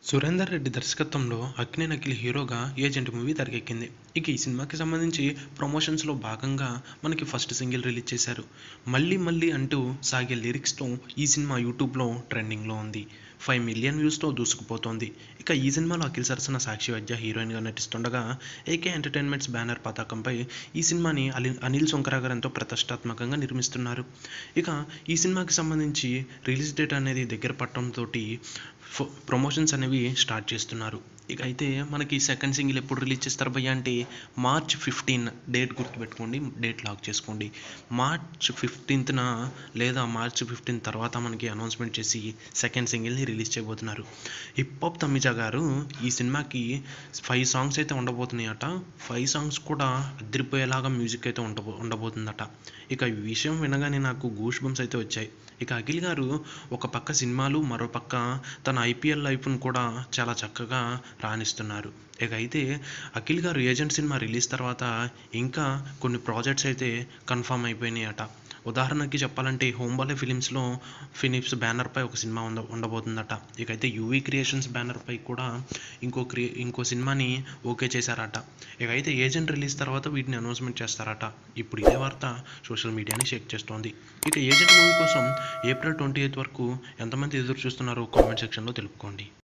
సురేందర్ రెడ్డి దర్శకత్వంలో అక్కినే నకిలీ హీరోగా ఏజెంట్ మూవీ తెరకెక్కింది ఇక ఈ సినిమాకి సంబంధించి ప్రమోషన్స్లో భాగంగా మనకి ఫస్ట్ సింగిల్ రిలీజ్ చేశారు మళ్ళీ మళ్ళీ అంటూ సాగే లిరిక్స్తో ఈ సినిమా యూట్యూబ్లో ట్రెండింగ్లో ఉంది ఫైవ్ మిలియన్ వ్యూస్తో దూసుకుపోతోంది ఇక ఈ సినిమాలో అఖిల్ సరసన సాక్షి వద్య హీరోయిన్గా నటిస్తుండగా ఏకే ఎంటర్టైన్మెంట్స్ బ్యానర్ పతాకంపై ఈ సినిమాని అలి అనిల్ సొంకరా గారు ఎంతో ప్రతిష్టాత్మకంగా నిర్మిస్తున్నారు ఇక ఈ సినిమాకి సంబంధించి రిలీజ్ డేట్ అనేది దగ్గర పట్టడంతో ప్రమోషన్స్ అనేవి స్టార్ట్ చేస్తున్నారు ఇక అయితే మనకి సెకండ్ సింగిల్ ఎప్పుడు రిలీజ్ చేస్తారు భయ్య అంటే మార్చ్ ఫిఫ్టీన్ డేట్ గుర్తుపెట్టుకోండి డేట్ లాక్ చేసుకోండి మార్చ్ ఫిఫ్టీన్త్న లేదా మార్చ్ ఫిఫ్టీన్ తర్వాత మనకి అనౌన్స్మెంట్ చేసి సెకండ్ సింగిల్ని రిలీజ్ చేయబోతున్నారు హిప్ హాప్ తమిజా గారు ఈ సినిమాకి ఫైవ్ సాంగ్స్ అయితే ఉండబోతున్నాయట ఫైవ్ సాంగ్స్ కూడా అదిరిపోయేలాగా మ్యూజిక్ అయితే ఉండబో ఉండబోతుందట ఇక ఈ విషయం వినగానే నాకు గూస్ బంప్స్ అయితే వచ్చాయి ఇక అఖిల్ గారు ఒక పక్క సినిమాలు మరో పక్క తన ఐపీఎల్ లైఫ్ను కూడా చాలా చక్కగా రాణిస్తున్నారు ఇక అయితే అఖిల్ గారు ఏజెంట్ సినిమా రిలీజ్ తర్వాత ఇంకా కొన్ని ప్రాజెక్ట్స్ అయితే కన్ఫర్మ్ అయిపోయినాయట ఉదాహరణకి చెప్పాలంటే హోంబాలే ఫిలిమ్స్లో ఫిలిప్స్ బ్యానర్పై ఒక సినిమా ఉండ ఉండబోతుందట ఇకైతే యూవీ క్రియేషన్స్ బ్యానర్పై కూడా ఇంకో క్రియే ఇంకో సినిమాని ఓకే చేశారట ఇకైతే ఏజెంట్ రిలీజ్ తర్వాత వీటిని అనౌన్స్మెంట్ చేస్తారట ఇప్పుడు ఇదే వార్త సోషల్ మీడియాని షేక్ చేస్తోంది ఇక ఏజెంట్ మూవీ కోసం ఏప్రిల్ ట్వంటీ ఎయిత్ వరకు ఎంతమంది ఎదురు చూస్తున్నారో కామెంట్ సెక్షన్లో తెలుపుకోండి